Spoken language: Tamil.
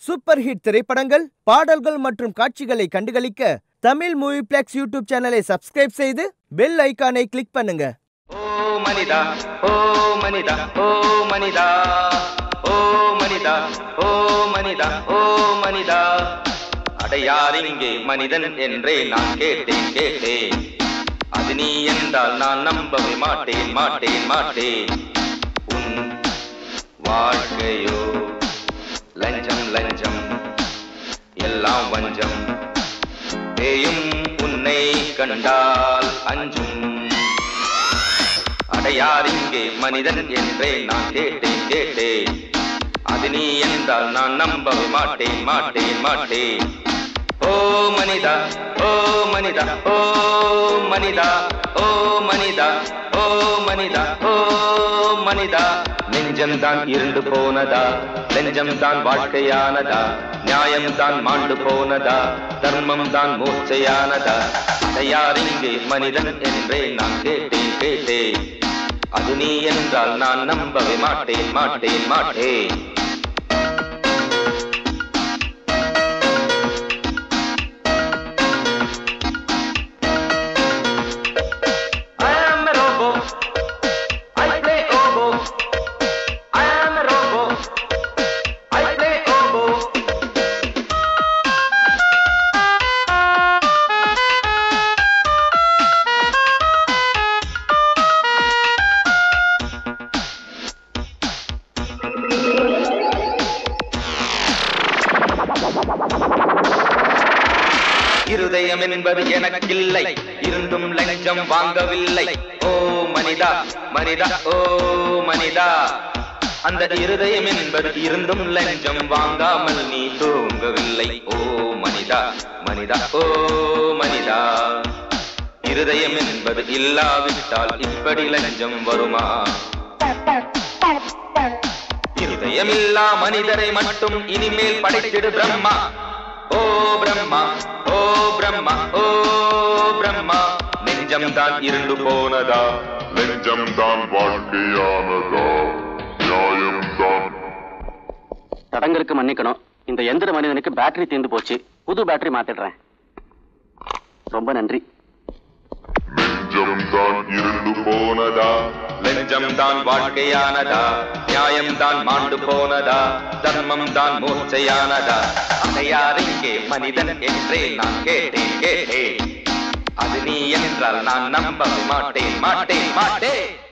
சூப்பர் ஹிட் திரைப்படங்கள் பாடல்கள் மற்றும் காட்சிகளை கண்டுகளிக்க தமிழ் மூவி பிளெக்ஸ் யூடியூப் சேனலை சப்ஸ்கிரைப் செய்து பெல் ஐகானை கிளிக் பண்ணுங்க ஓ மனிதா ஓ மனிதா ஓ மனிதா ஓ மனிதா ஓ மனிதா ஓ மனிதா அடையார் இங்கே மனிதன் என்றே நான் கேட்டேன் கேட்டேன் அது நீ என்றால் நான் நம்பவே மாட்டேன் மாட்டேன் மாட்டேன் உன் வாழ்க்கையோ லஞ்சம் லஞ்சம் எல்லாம் வஞ்சம் பேயும் உன்னை கண்டால் அஞ்சும் அடையார் இங்கே மனிதன் என்றே நான் கேட்டேன் கேட்டேன் அது நீ என்றால் நான் நம்பவே மாட்டேன் மாட்டேன் மாட்டேன் ஓ மனிதா ஓ மனிதா ஓ மனிதா ஓ மனிதா ஓ மனிதா ஓ மனிதா நெஞ்சம்தான் இருண்டு போனதா நெஞ்சம் தான் வாழ்க்கையானதா நியாயம் தான் மாண்டு போனதா தர்மம் தான் மூச்சையானதா அடையார் இங்கே மனிதன் என்றே நான் கேட்டேன் கேட்டேன் அது நீ என்றால் நான் நம்பவே மாட்டேன் மாட்டேன் மாட்டேன் I am a robot. I play oboe. I am a robot. I play oboe. இருதயம் என்பது எனக்கில்லை இருந்தும் லஞ்சம் வாங்கவில்லை ஓ மனிதா மனிதா ஓ மனிதா அந்த இருதயம் என்பது இருந்தும் லஞ்சம் வாங்காமல் நீ தூங்கவில்லை ஓ மனிதா மனிதா ஓ மனிதா இருதயம் என்பது இல்லாவிட்டால் இப்படி லஞ்சம் வருமா இருதயமில்லா மனிதரை மட்டும் இனிமேல் படைத்திடு பிரம்மா ஓ பிரம்மா ஓ பிரம்மா ஓ பிரம்மா நெஞ்சம் தான் இருண்டு போனதா நெஞ்சம்தான் வாழ்க்கையானதா நியாயம்தான் தடங்களுக்கு மன்னிக்கணும் இந்த எந்திர மனிதனுக்கு பேட்டரி தீர்ந்து போச்சு புது பேட்டரி மாத்திடுறேன் ரொம்ப நன்றி நெஞ்சம்தான் இருண்டு போனதா நெஞ்சம் தான் வாழ்க்கையானதா நியாயம் தான் மாண்டு போனதா தர்மம் தான் மூச்சையானதா அதையார் இங்கே மனிதன் என்றே நான் கேட்டேன் கேட்டேன் அது நீ என்றால் நான் நம்ப மாட்டேன் மாட்டேன் மாட்டேன்